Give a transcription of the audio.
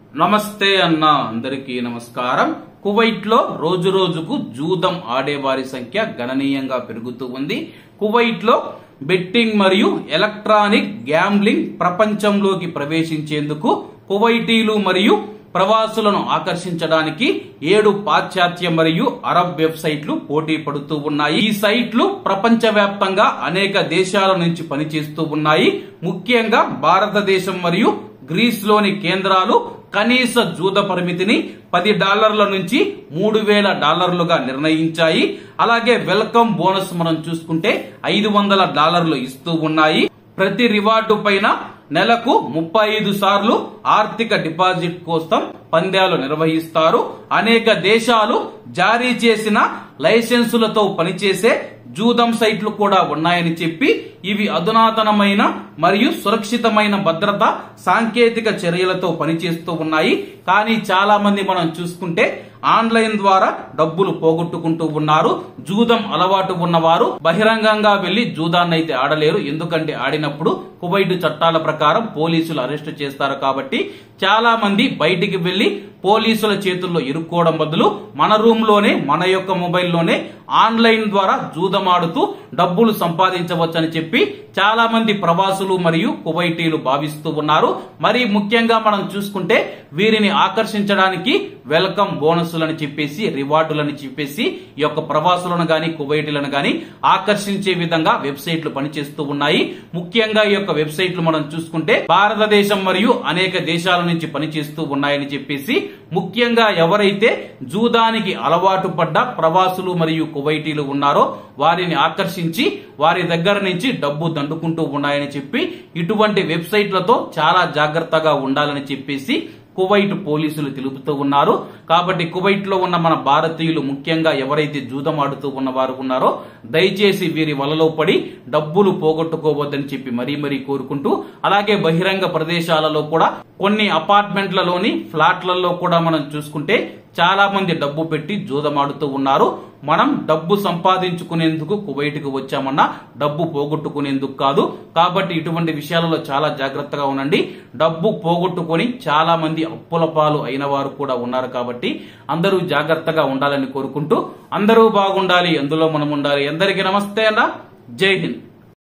నమస్తే అన్న అందరికీ నమస్కారం కువైట్ లో రోజు రోజుకు జూదం ఆడేవారి సంఖ్య గణనీయంగా పెరుగుతూ ఉంది కువైట్ లో బెట్టింగ్ మరియు ఎలక్ట్రానిక్ గ్యాంబ్లింగ్ ప్రపంచంలోకి ప్రవేశించేందుకు కువైటీలు మరియు ప్రవాసులను ఆకర్షించడానికి ఏడు పాశ్చాత్య మరియు అరబ్ వెబ్సైట్లు పోటీ పడుతూ ఉన్నాయి ఈ సైట్లు ప్రపంచవ్యాప్తంగా అనేక దేశాల నుంచి పనిచేస్తూ ఉన్నాయి ముఖ్యంగా భారతదేశం మరియు గ్రీస్ లోని కేంద్రాలు కనీస జూద పరిమితిని పది డాలర్ల నుంచి మూడు వేల డాలర్లుగా నిర్ణయించాయి అలాగే వెల్కమ్ బోనస్ మనం చూసుకుంటే ఐదు వందల డాలర్లు ఇస్తూ ఉన్నాయి ప్రతి రివార్డు పైన నెలకు ముప్పై ఐదు సార్లు ఆర్థిక డిపాజిట్ కోసం పందాలు నిర్వహిస్తారు అనేక దేశాలు జారీ చేసిన లైసెన్సులతో పనిచేసే జూదం సైట్లు కూడా ఉన్నాయని చెప్పి ఇవి అధునాతనమైన మరియు సురక్షితమైన భద్రత సాంకేతిక చర్యలతో పనిచేస్తూ ఉన్నాయి కానీ చాలా మంది మనం చూసుకుంటే ఆన్లైన్ ద్వారా డబ్బులు పోగొట్టుకుంటూ ఉన్నారు జూదం అలవాటు ఉన్నవారు బహిరంగంగా వెళ్లి జూదాన్ని అయితే ఆడలేరు ఎందుకంటే ఆడినప్పుడు కువైట్ చట్టాల ప్రకారం పోలీసులు అరెస్టు చేస్తారు కాబట్టి చాలా మంది బయటికి వెళ్లి పోలీసుల చేతుల్లో ఇరుక్కోవడం బదులు మన రూమ్ లోనే మన యొక్క మొబైల్లోనే ఆన్లైన్ ద్వారా జూదమాడుతూ డబ్బులు సంపాదించవచ్చని చెప్పి చాలా మంది ప్రవాసులు మరియు కువైటీలు భావిస్తూ ఉన్నారు మరి ముఖ్యంగా మనం చూసుకుంటే వీరిని ఆకర్షించడానికి వెల్కమ్ బోనస్లని చెప్పేసి రివార్డులని చెప్పేసి ఈ యొక్క ప్రవాసులను గాని కువైటీలను గాని ఆకర్షించే విధంగా వెబ్సైట్లు పనిచేస్తూ ఉన్నాయి ముఖ్యంగా ఈ యొక్క వెబ్సైట్లు మనం చూసుకుంటే భారతదేశం మరియు అనేక దేశాల నుంచి పనిచేస్తూ ఉన్నాయని చెప్పేసి ముఖ్యంగా ఎవరైతే జూదానికి అలవాటు పడ్డ ప్రవాసులు మరియు కువైటీలు ఉన్నారో వారిని ఆకర్షించి వారి దగ్గర నుంచి డబ్బు దండుకుంటూ ఉన్నాయని చెప్పి ఇటువంటి వెబ్సైట్లతో చాలా జాగ్రత్తగా ఉండాలని చెప్పేసి కువైట్ పోలీసులు తెలుపుతూ ఉన్నారు కాబట్టి కువైట్ లో ఉన్న మన భారతీయులు ముఖ్యంగా ఎవరైతే జూదం ఆడుతూ ఉన్న వారు ఉన్నారో దయచేసి వీరి వలలో పడి డబ్బులు పోగొట్టుకోవద్దని చెప్పి మరీ మరీ కోరుకుంటూ అలాగే బహిరంగ ప్రదేశాలలో కూడా కొన్ని అపార్ట్మెంట్లలోని ఫ్లాట్లలో కూడా మనం చూసుకుంటే చాలా మంది డబ్బు పెట్టి జూదమాడుతూ ఉన్నారు మనం డబ్బు సంపాదించుకునేందుకు కువైట్కి వచ్చామన్నా డబ్బు పోగొట్టుకునేందుకు కాదు కాబట్టి ఇటువంటి విషయాలలో చాలా జాగ్రత్తగా ఉండండి డబ్బు పోగొట్టుకొని చాలా మంది అప్పుల పాలు అయిన వారు కూడా ఉన్నారు కాబట్టి అందరూ జాగ్రత్తగా ఉండాలని కోరుకుంటూ అందరూ బాగుండాలి అందులో మనం ఉండాలి అందరికీ నమస్తే అన్న జై హింద్